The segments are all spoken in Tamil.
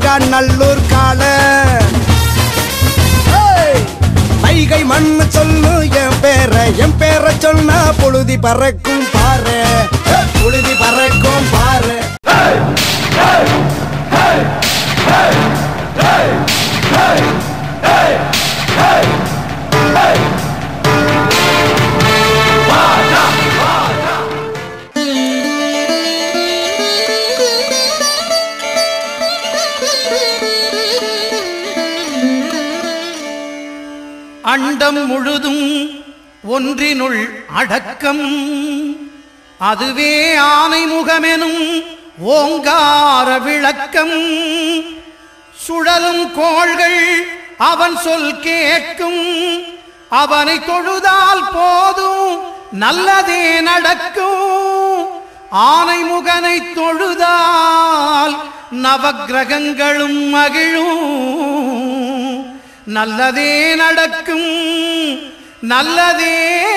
இருக்கான் நல்லூர் கால வைகை மண்ணு சொல்லு என் பேர என் பேர சொன்னா புழுதி பறக்கும் பாரு புழுதி பறக்கும் பாரு அண்டம் முழுதும் ஒன்றினுள் அடக்கம் அதுவே ஆனை முகமெனும் ஓங்கார விளக்கம் சுழலும் கோள்கள் அவன் சொல் கேட்கும் அவனை தொழுதால் போதும் நல்லதே நடக்கும் ஆனை முகனை தொழுதால் நவக்கிரகங்களும் மகிழும் நல்லதே நடக்கும் நல்லதே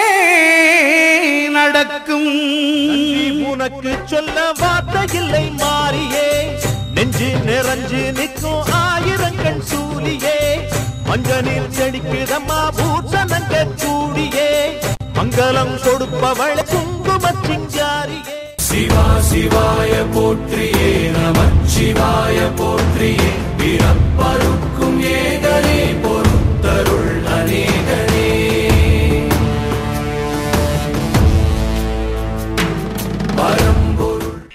நடக்கும் உனக்கு சொல்ல வார்த்தை இல்லை மாறியே நெஞ்சு நிறைஞ்சு நிற்கும் ஆயிரங்கள் சூலியே மஞ்சனில் செடிக்குதம்மா பூசணங்க கூடியே மங்களம் கொடுப்பவள் குங்கும சிங்காரியே சிவா சிவாய போற்றியே நமச்சிவாய போற்றியே பிறப்பருக்கும் ஏகனே பொறுத்தருள் அநேகனே பரம்பொருள்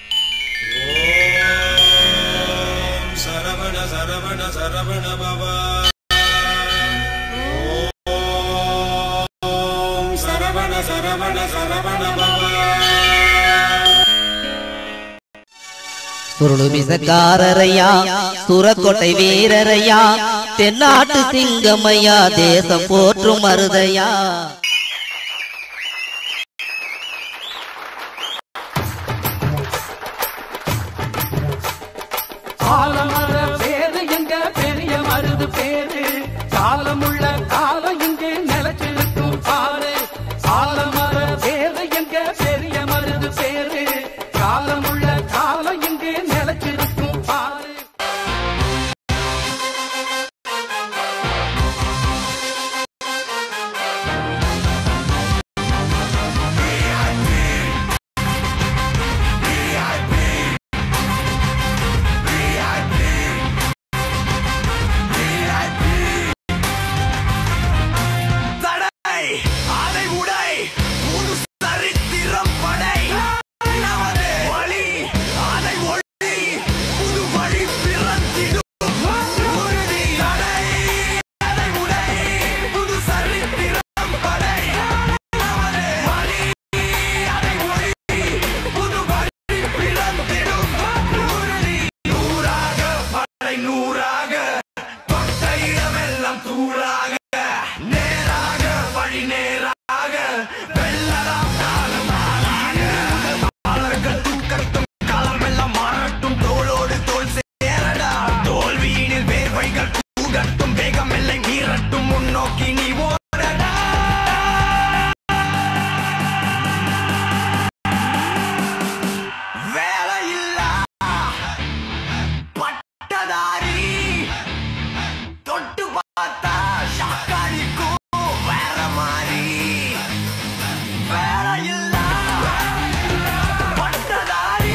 சரவண சரவண சரவண பவா ஓம் சரவண சரவண சரவண பவா சுருளுமிசக்காரரையா சுரக்கோட்டை வீரரையா தென்னாட்டு சிங்கமையா தேசம் போற்றும் மருதையா ஆலமர பேரு எங்க பெரிய மருது பேரு காலமுள்ள காலம் இங்கே நிலச்சிருக்கும் பாரு ஆலமர பேரு எங்க பெரிய மருது பேரு காலமுள்ள காலம் இங்கே நிலச்சிருக்கும் பாரு தடை அதை உடை புது சரித்திரம் படை நமது வழி அதை ஒளி புது வழி பிறந்திடும் உறுதி தடை அதை உடை புது சரித்திரம் படை நமது வழி அதை ஒளி புது வழி பிறந்திடும் உறுதி நூறாக படை நூறாக தொட்ட இடமெல்லாம் தூளாக நேராக வழி நேராக வெள்ளலாம் காலம் ஆளாக மலர்கள் தூக்கட்டும் களமெல்லாம் மாறட்டும் தோளோடு தோல் சேரடா தோல்வியினில் வேர்வைகள் கூடட்டும் வேகம் எல்லை மீறட்டும் முன்னோக்கி நீ ஓடடா வேலையில்லா பட்டதாரி தொட்டு பார்த்தா ஷாக்காடிக்கும் வேற மாதிரி வேற இல்ல பட்டதாரி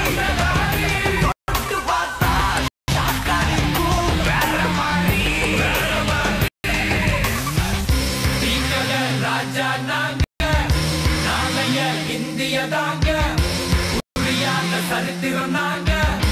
தொட்டு பார்த்தா ஷாக்காடிக்கும் வேற மாதிரி ராஜா நாங்க நாளைய இந்திய தாங்க புரியாத சரித்திரம் நாங்க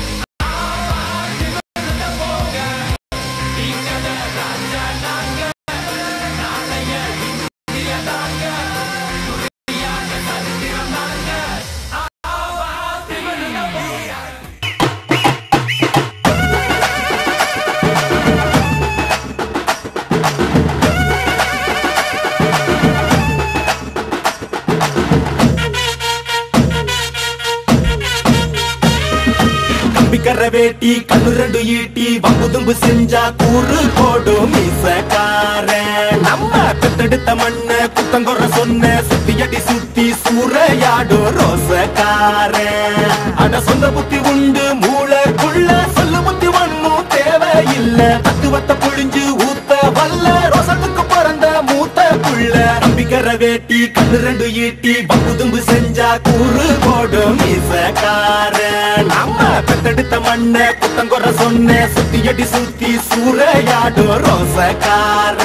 கம்பிக்கர வேட்டி கண்ணு ரெண்டு ஈட்டி வம்பு தும்பு செஞ்சா கூறு போடும் மீசக்கார நம்ம பெத்தெடுத்த மண்ண குத்தங்குற சொன்ன சுத்தி அடி சுத்தி சூறையாடும் ரோசக்கார அட சொந்த புத்தி உண்டு மூளைக்குள்ள சொல்லு புத்தி ஒண்ணும் புள்ள தத்துவத்தை புழிஞ்சு ஊத்த வல்ல ரோசத்துக்கு பிறந்த மூத்த புள்ள நம்பிக்கிற வேட்டி கண்ணு ரெண்டு ஈட்டி பங்குதும்பு செஞ்சா கூறு போடும் இசக்கார நம்ம பெத்தெடுத்த மண்ண குத்தங்குற சொன்ன சுத்தி அடி சுத்தி சூறையாடும் ரோசக்கார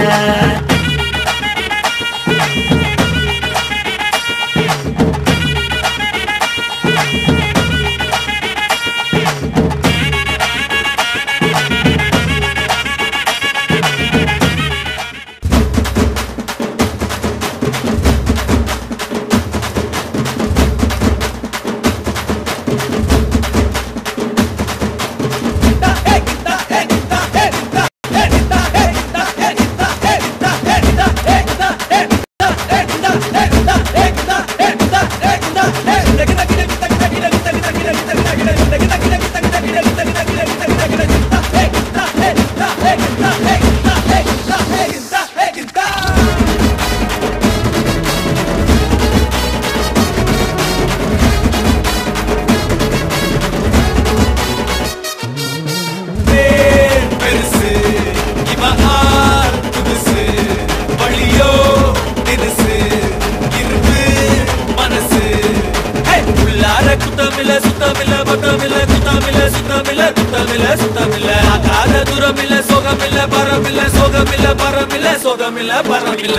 பேர் பெருசு இவ ஆர் புதுசு வழியோ தினுசு இருப்பு மனசு ஏய், உள்ளார குத்தமில்ல சுத்தமில்ல பக்கமில்ல குத்தமில்ல சுத்தமில்ல குத்தமில்ல சுத்தமில்ல ஆகாத தூரமில்ல சோகமில்ல பரமில்ல சோகமில்ல பரமில்ல சோகமில்ல பரமில்ல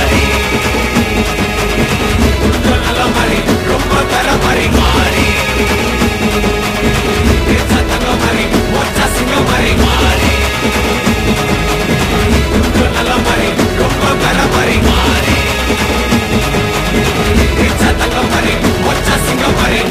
நல்ல மாதிரி ரொம்ப தர மாதிரி மாறி சத்தங்க மாதிரி ஒச்சா சிங்க மாதிரி மாறி நல்ல மாதிரி ரொம்ப தர மாதிரி மாறி சத்தங்க மாதிரி ஒச்சா சிங்க மாதிரி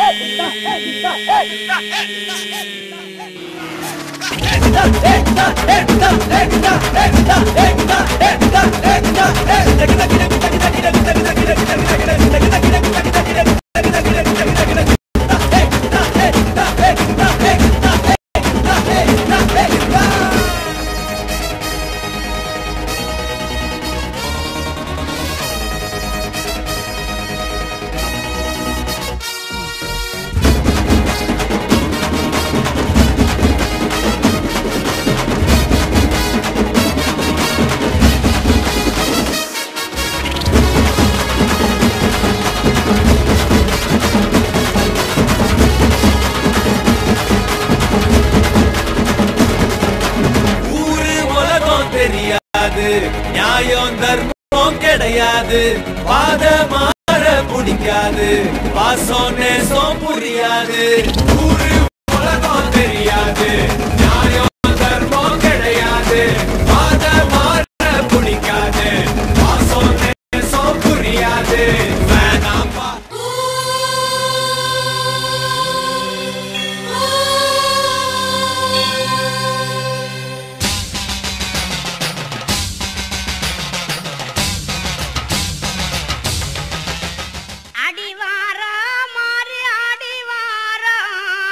ஊரு உலகம் தெரியாது நியாயம் தர்மம் கிடையாது பாத மாற பிடிக்காது பாசம் நேசம் புரியாது ஊரு உலகம் தெரியாது நியாயம் தர்மம் கிடையாது பாத மாற பிடிக்காது பாசம் நேசம் புரியாது வேணாம் பா அடிவாரா மாறி அடிவாரா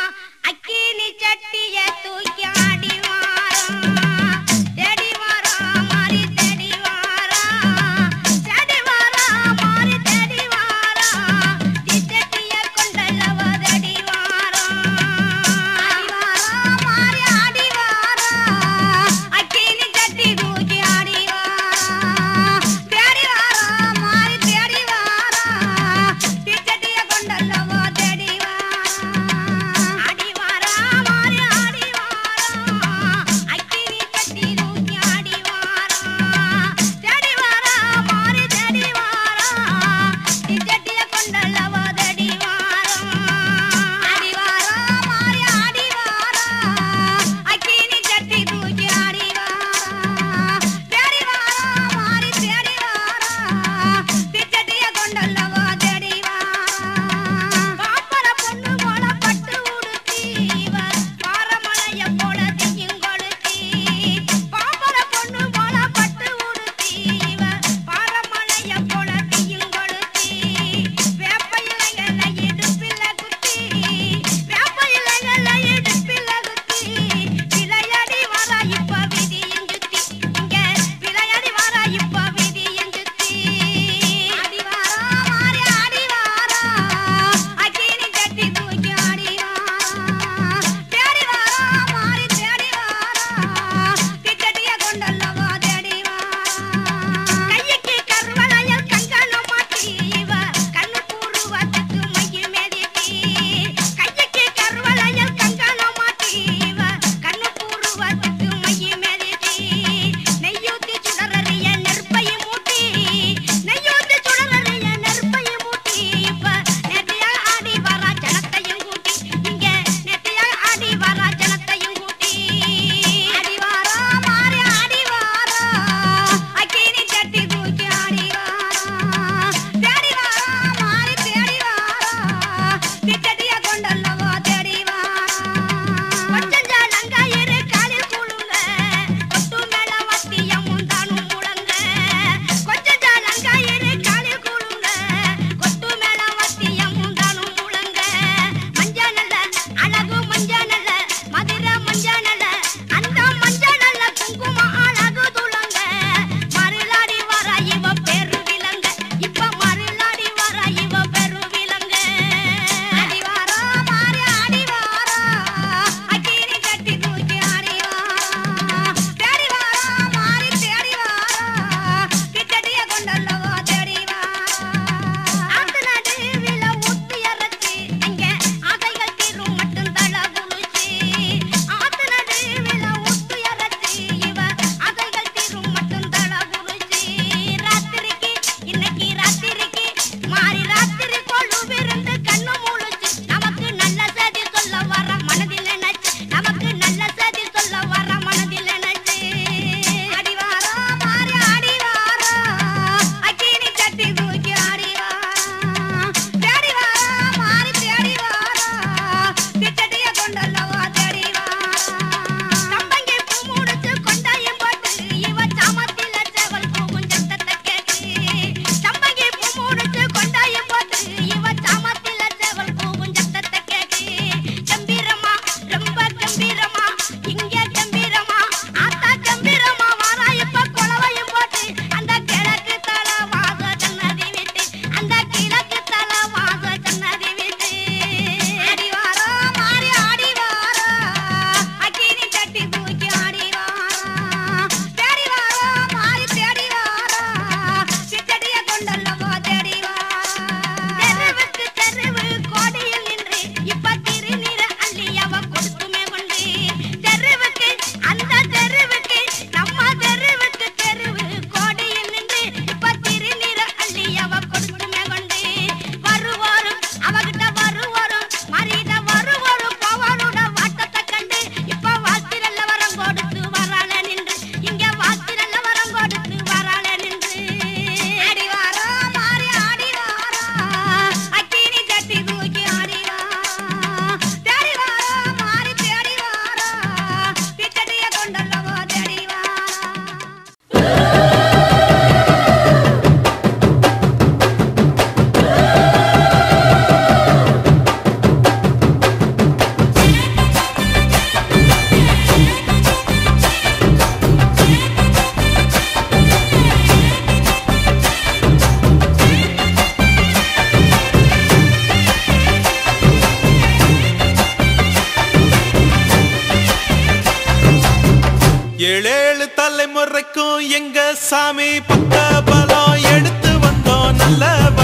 ஏழேழு தலைமுறைக்கும் எங்க சாமி பக்க பலம் எடுத்து வந்தோம் நல்ல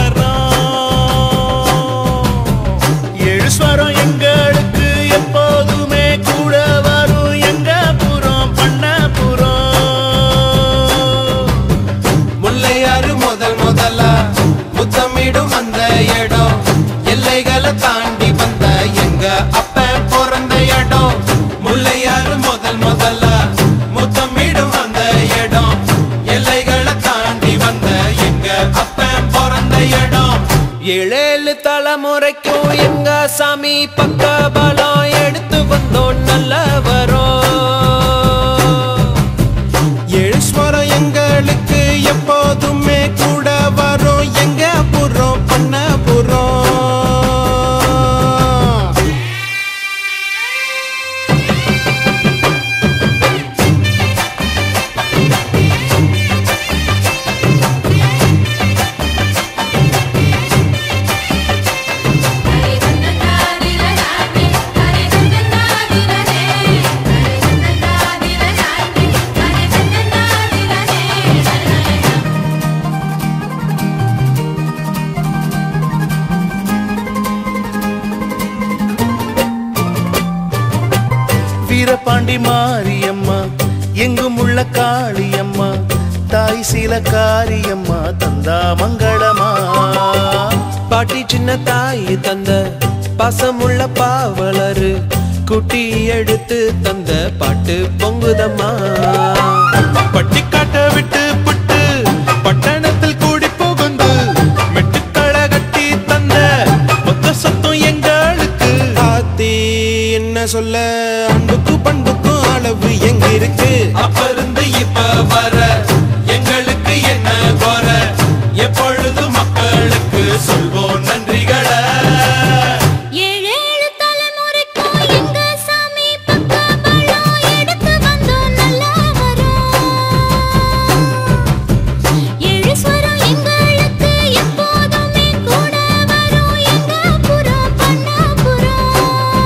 வரோம் ஏழு ஸ்வரம் எங்களுக்கு எப்போதுமே கூட வரும் எங்க புறம் பண்ண புறம் முல்லையாறு முதல் முதலா முத்தமிடும் அந்த இடம் எல்லைகளை தாண்டி வந்த எங்க அப்ப பிறந்த இடம் முல்லையாறு முதல் முதலா முத்தமிடும் அந்த இடம் எல்லைகளை தாண்டி வந்த எங்க அப்ப பிறந்த இடம் ஏழேழு தலைமுறைக்கும் எங்க சாமி பக்க பலம் எடுத்து வந்தோம் நல்ல வரோம் ஏழு ஸ்வரம் எங்களுக்கு எப்போதுமே கூட வரும் எங்க புறம் பண்ண புறம் ஹரி சந்தனாதிரநாதே ஹரி சந்தனாதிரனே ஹரி சந்தனாதிரநாதே ஹரி சந்தனாதிரனே வீரபாண்டி மாரியம்மா எங்கும் உள்ள காளியம்மா தாய் சீல காரியம்மா தந்தா மங்களமா பாட்டி சின்ன தாய் தந்த பாசமுள்ள பாவலரு குட்டி எடுத்து தந்த பாட்டு பொங்குதம்மா பட்டிக்காட்ட விட்டு புட்டு பட்டணத்தில் கூடி புகுந்து மெட்டுக்களை கட்டி தந்த மொத்த சொத்தம் எங்களுக்கு ஆத்தி என்ன சொல்ல அன்புக்கு பண்புக்கும் அளவு எங்க இருக்கு அப்ப இருந்து இப்ப வர எங்களுக்கு என்ன குற எப்பொழுது மக்களுக்கு சொல்வோம் நன்றிகளை ஏழேழு தலைமுறைக்கும் எங்க சாமி பக்க பலம் எடுத்து வந்தோம் நல்லா வரோம் ஏழு ஸ்வரம் எங்களுக்கு எப்போதுமே கூட வரும் எங்க புறம் பண்ண புறம்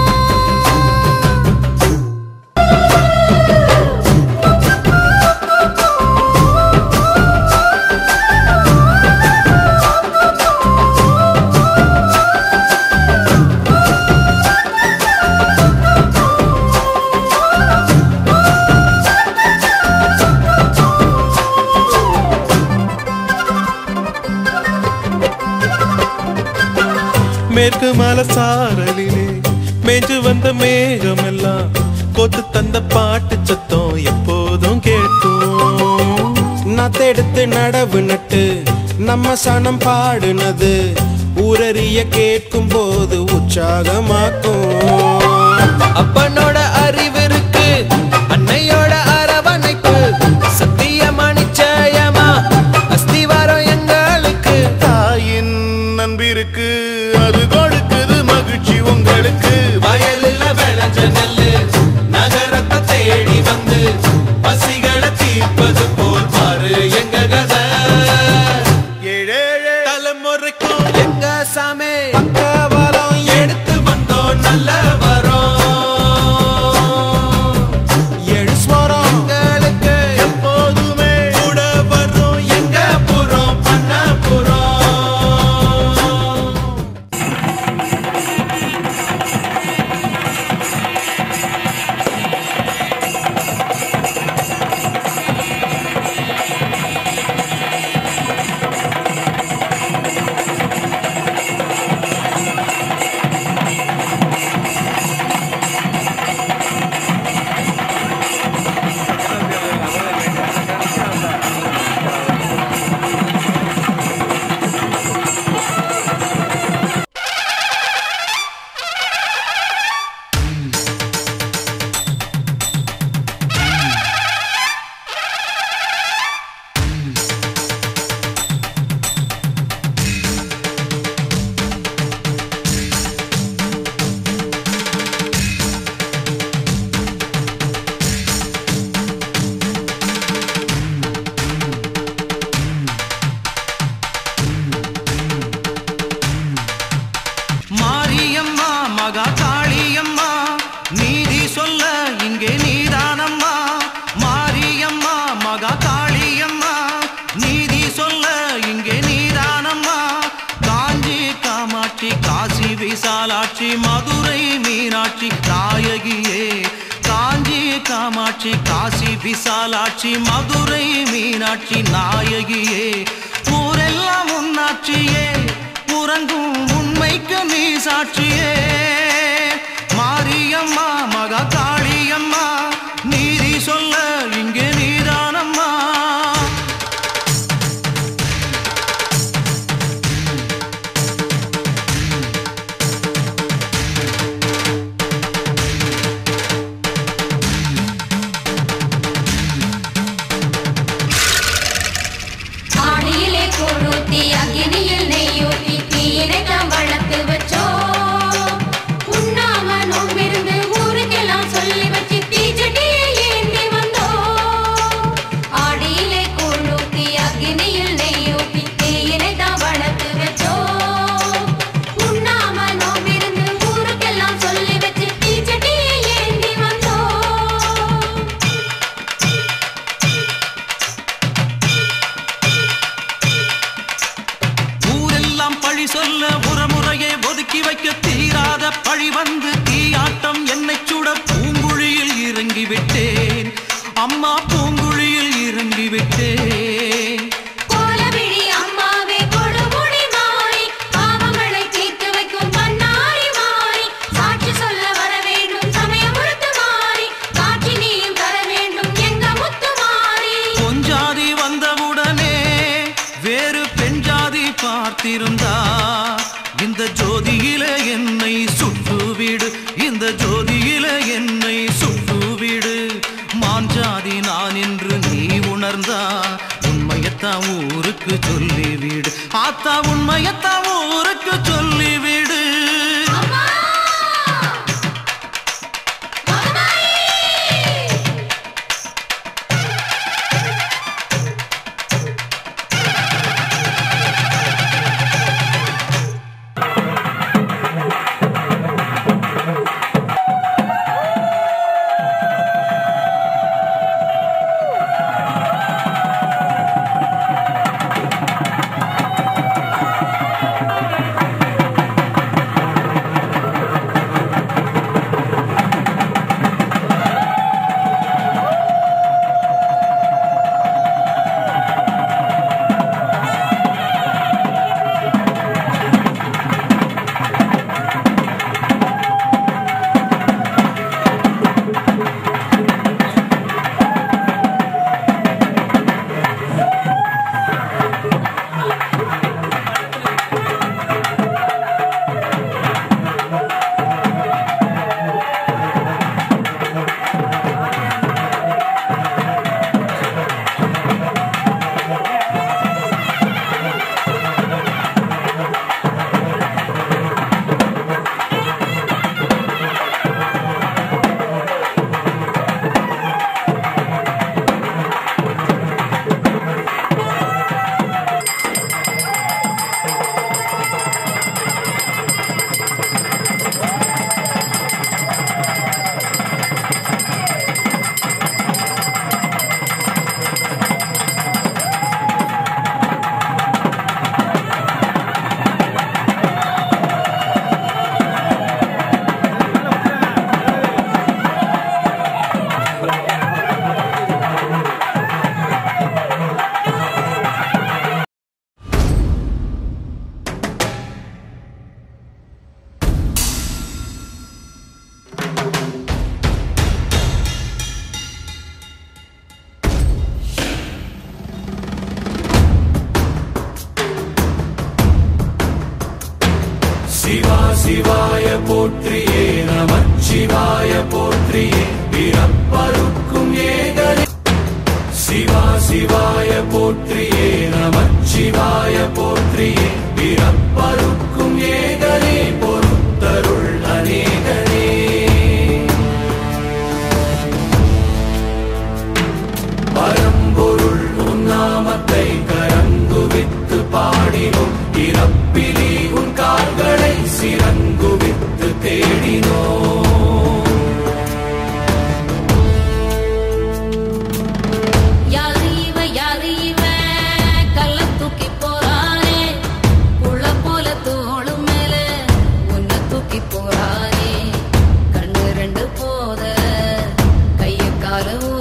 மேற்கு மலை சாரலிலே மேய்ஞ்சு வந்த மேகம் எல்லாம் கொத்து தந்த பாட்டு சத்தம் எப்போதும் கேட்கும் நத்தெடுத்து நடவு நட்டு நம்ம சனம் பாடுனது ஊரறிய கேட்கும் போது உற்சாகமாக்கும் அப்பனோட அறிவிருக்கு அன்னையோட அரவணைப்பு சத்தியமா நிச்சயமா அஸ்திவாரம் எங்களுக்கு தாயின் நண்பிருக்கு அது கொடுக்குது மகிழ்ச்சி உங்களுக்கு வயலில் விளைஞ்ச நெல்லு நகரத்தை தேடி வந்து பசிகளை தீர்ப்பது போல் பாரு எங்க கதை ஏழேழு தலைமுறைக்கும் எங்க சாமி பக்கவாலம் எடுத்து வந்தோம் நல்ல வரோம் காமாட்சி காசி விசாலாட்சி மதுரை மீனாட்சி நாயகியே ஊரெல்லாம் உன்னாட்சியே உறங்கும் உண்மைக்கு நீ சாட்சியே மாரியம்மா மகா காளியம்மா நீதி சொல்ல இங்கே நீதானம்மா ஆடியிலே கொழுத்தி அக்கினியில் நெய்யூட்டி தீயினை தான் வளர்த்து வச்சோம் உண்ணாம நோம்பிருந்து ஊருக்கெல்லாம் சொல்லி வச்சு தீச்சட்டியை ஏந்தி வந்தோம் ஆடியிலே கொழுத்தி அக்கினியில் நெய்யூட்டி தீயினை தான் வளர்த்து வச்சோம் உண்ணாம நோம்பிருந்து ஊருக்கெல்லாம் சொல்லி வச்சு தீச்சட்டியை ஏந்தி வந்தோம் ஊரெல்லாம் பழி சொல்ல உரமுறையை ஒதுக்கி வைக்க தீராத பழி வந்து தீயாட்டம் என்னை சுட பூங்குழியில் இறங்கி விட்டேன் அம்மா பூங்குழியில் இறங்கி விட்டேன் கோலவிழி அம்மாவே கொடுமுடி மாறி பாவங்களை தீர்த்து வைக்கும் பண்ணாரி மாறி சாட்சி சொல்ல வர வேண்டும் சமயமுறுத்து மாறி காட்சி நீயும் தர வேண்டும் எங்க முத்து மாறி பொஞ்சாதி வந்தவுடனே வேறு பெண் ஜாதி பார்த்திருந்தா இந்த ஜோதியில என்னை சுட்டுவிடு இந்த ஜோதியில என்னை சுட்டுவிடு மாஞ்சாதி நான் என்று நீ உணர்ந்தா உண்மையத்தான் ஊருக்கு சொல்லிவிடு ஆத்தா உண்மையத்தான் ஊருக்கு சொல்லிவிடு அம்மா சிவா சிவாய போற்றியே நமச்சிவாய போற்றியே பிறப்பருக்கும் ஏகரே சிவா சிவாய போற்றியே நமச்சிவாய போற்றியே பிறப்பருக்கும் ஏகரே பொறுத்தருள் அநேகரே பரம்பொருள் உன் நாமத்தை கரங்குவித்து பாடினோம் இறப்பிலி உன் கால்களை சிறங்குவித்து தேடினோம் யாரு இவ யாரு இவ கள்ள தூக்கி போறானே புள்ள போல தோளு மேல உன்னை தூக்கி போறானே கண்ணு ரெண்டு போத கைய கால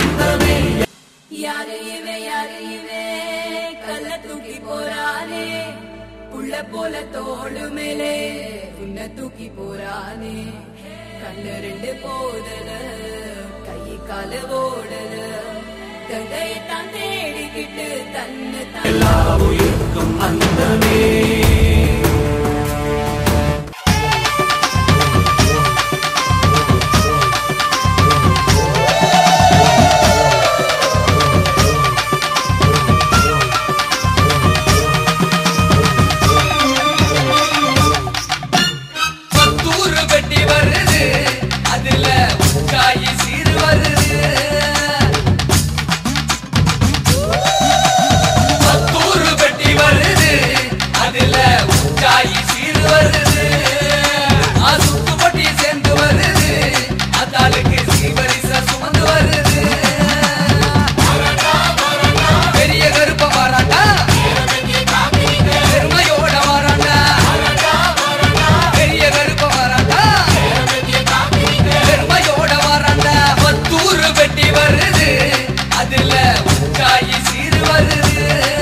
அந்தமே யாரு இவன் யாரு இவன் கல்ல தூக்கி போறானே புள்ள போல தோளு மேலே உன்னை தூக்கி போறானே கண்ணு ரெண்டு போதல கை கால ஓடல கங்கையத்தான் தேடிக்கிட்டு தன்னை தான் எல்லா உயிர்க்கும் அந்தமே பத்தூறு வெட்டி வருது அதுல காய் சீர் வருது பத்தூறு வெட்டி வருது அதுல காய் சீர் வருது சுத்து பட்டி சேர்ந்து வருது அத்தாளுக்கு சீவரிச சுமந்து வருது பெரிய கருப்ப மாறாண்டா பெருமையோட மாறாண்டா பெரிய கருப்ப வராண்டா பெருமையோட வராண்டா பத்தூறு வெட்டி வருது அதுல காய் சீர் வருது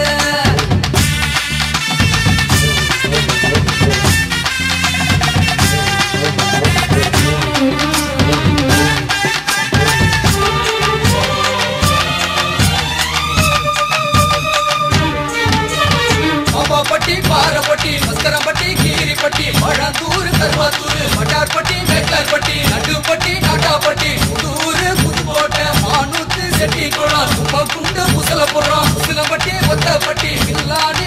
அம்மாப்பட்டி பாரப்பட்டி மஸ்கரப்பட்டி கீரிப்பட்டி பழந்தூர் கருவாத்தூர் மட்டார்பட்டி மேக்கர்பட்டி நடுப்பட்டி நாட்டாப்பட்டி புதூர் புதுக்கோட்டை மானூத்து செட்டி குளம் கும்பகுண்டு முசலப்புறம் முசலம்பட்டி ஒத்தப்பட்டி வில்லான